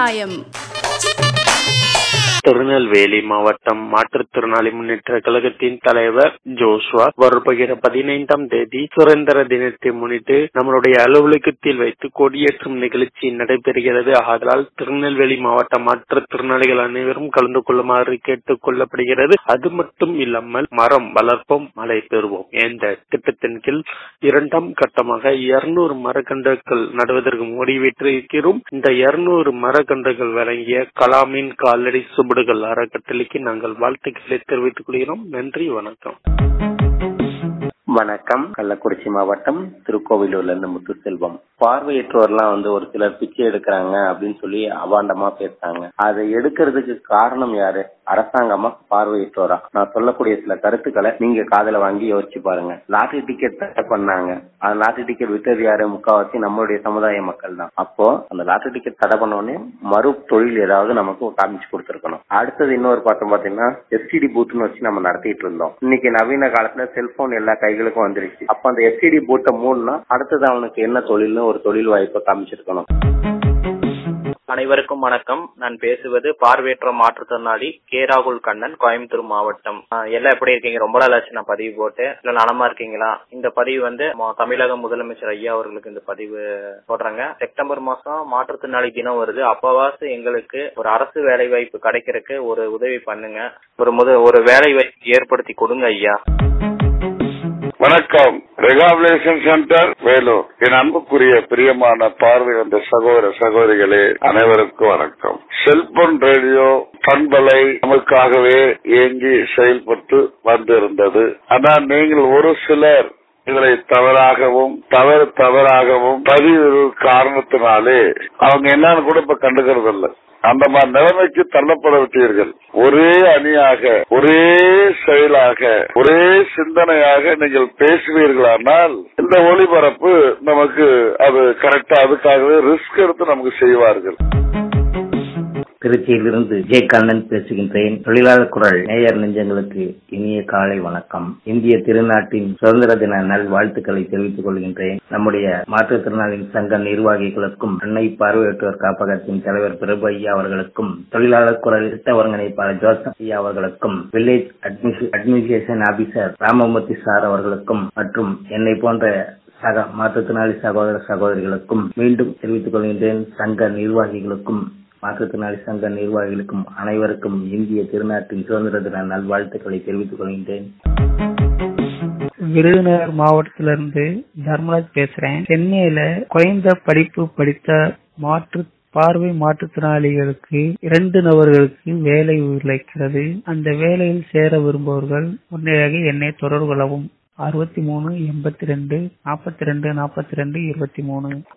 நியாயம் திருநெல்வேலி மாவட்டம் மாற்றுத்திறனாளி முன்னேற்ற கழகத்தின் தலைவர் ஜோஷ்வா வருகிற பதினைந்தாம் தேதி சுதந்திர தினத்தை முன்னிட்டு நம்மளுடைய அலுவலகத்தில் வைத்து கொடியேற்றும் நிகழ்ச்சி நடைபெறுகிறது ஆதலால் திருநெல்வேலி மாவட்ட மாற்றுத்திறனாளிகள் அனைவரும் கலந்து கொள்ளுமாறு கேட்டுக் கொள்ளப்படுகிறது அது மட்டும் இல்லாமல் மரம் வளர்ப்போம் மழை பெறுவோம் என்ற திட்டத்தின் கீழ் இரண்டாம் கட்டமாக இருநூறு மரக்கன்றுகள் நடுவதற்கு முடிவேற்றிருக்கிறோம் இந்த இருநூறு மரக்கன்றுகள் வழங்கிய கலாமின் காலடி சுவடுகள் அறக்கட்டளைக்கு நாங்கள் வாழ்த்துக்களை தெரிவித்துக் கொள்கிறோம் நன்றி வணக்கம் வணக்கம் கள்ளக்குறிச்சி மாவட்டம் திருக்கோவிலூர்ல இருந்து முத்துசெல்வம் பார்வையற்றோர்லாம் வந்து ஒரு சிலர் பிச்சை எடுக்கிறாங்க அப்படின்னு சொல்லி அவாண்டமா பேசுறாங்க அதை எடுக்கிறதுக்கு காரணம் யாரு அரசாங்கமா பார்வையற்றோரா நான் சொல்லக்கூடிய சில கருத்துக்களை நீங்க காதல வாங்கி யோசிச்சு பாருங்க லாட்டரி டிக்கெட் தடை பண்ணாங்க அந்த லாட்டரி டிக்கெட் விட்டது யாரு முக்காவாசி நம்மளுடைய சமுதாய மக்கள் தான் அப்போ அந்த லாட்டரி டிக்கெட் தடை பண்ண உடனே மறு தொழில் ஏதாவது நமக்கு காமிச்சு கொடுத்துருக்கணும் அடுத்தது இன்னொரு பார்த்தோம் பாத்தீங்கன்னா எஸ்டிடி பூத்னு வச்சு நம்ம நடத்திட்டு இருந்தோம் இன்னைக்கு நவீன காலத்துல செல்போன் எல்லா கைகளுக்கும் வந்துருச்சு அப்ப அந்த எஸ்டிடி பூட்டை மூடனா அடுத்தது அவனுக்கு என்ன தொழில்னு ஒரு தொழில் வாய்ப்பை காமிச்சிருக்கணும் அனைவருக்கும் வணக்கம் நான் பேசுவது பார்வையற்ற மாற்றுத்திறனாளி கே ராகுல் கண்ணன் கோயம்புத்தூர் மாவட்டம் ஆஹ் எல்லாம் எப்படி இருக்கீங்க ரொம்ப நாள் ஆச்சு நான் பதிவு போட்டு இல்ல நலமா இருக்கீங்களா இந்த பதிவு வந்து ம- தமிழக முதலமைச்சர் ஐயா அவர்களுக்கு இந்த பதிவு போடுறாங்க செப்டம்பர் மாசம் மாற்றுத்திறனாளி தினம் வருது அப்பவாசு எங்களுக்கு ஒரு அரசு வேலை வாய்ப்பு கிடைக்கிறதுக்கு ஒரு உதவி பண்ணுங்க ஒரு முத ஒரு வேலை வாய்ப்பு ஏற்படுத்தி கொடுங்க ஐயா வணக்கம் ரெகாபிலேஷன் சென்டர் வேலூர் என் அன்புக்குரிய பிரியமான பார்வை வந்த சகோதர சகோதரிகளே அனைவருக்கும் வணக்கம் செல்போன் ரேடியோ பண்பலை நமக்காகவே இயங்கி செயல்பட்டு வந்திருந்தது ஆனால் நீங்கள் ஒரு சிலர் இதனை தவறாகவும் தவறு தவறாகவும் பதிவு காரணத்தினாலே அவங்க என்னன்னு கூட இப்ப கண்டுக்கிறது இல்ல அந்த மாதிரி நிலைமைக்கு தள்ளப்பட விட்டீர்கள் ஒரே அணியாக ஒரே செயலாக ஒரே சிந்தனையாக நீங்கள் பேசுவீர்களானால் இந்த ஒளிபரப்பு நமக்கு அது கரெக்டா அதுக்காகவே ரிஸ்க் எடுத்து நமக்கு செய்வார்கள் திருச்சியிலிருந்து ஜே கண்ணன் பேசுகின்றேன் தொழிலாளர் குரல் நேயர் நெஞ்சங்களுக்கு இனிய காலை வணக்கம் இந்திய திருநாட்டின் சுதந்திர தின நல் வாழ்த்துக்களை தெரிவித்துக் கொள்கின்றேன் நம்முடைய மாற்றுத்திறனாளியின் சங்க நிர்வாகிகளுக்கும் அன்னை பார்வையற்றோர் காப்பகத்தின் தலைவர் பிரபு ஐயா அவர்களுக்கும் தொழிலாளர் குரல் திட்ட ஒருங்கிணைப்பாளர் ஜோசப் ஐயா அவர்களுக்கும் village administration officer Ramamoorthy sir அவர்களுக்கும் மற்றும் என்னை போன்ற சக மாற்றுத்திறனாளி சகோதர சகோதரிகளுக்கும் மீண்டும் தெரிவித்துக் கொள்கின்றேன் சங்க நிர்வாகிகளுக்கும் மாற்றுத்திறனாளி சங்க நிர்வாகிகளுக்கும் அனைவருக்கும் இந்திய திருநாட்டின் சுதந்திர தின நல்வாழ்த்துக்களை தெரிவித்துக் கொள்கின்றேன் விருதுநகர் மாவட்டத்திலிருந்து தர்மராஜ் பேசுறேன் சென்னையில குறைந்த படிப்பு படித்த மாற்று பார்வை மாற்றுத்திறனாளிகளுக்கு இரண்டு நபர்களுக்கு வேலை உழைக்கிறது அந்த வேலையில் சேர விரும்புபவர்கள் முன்னேறாக என்னை தொடர்பு கொள்ளவும் அறுபத்தி மூணு எண்பத்தி ரெண்டு நாற்பத்தி ரெண்டு நாற்பத்தி ரெண்டு இருபத்தி மூணு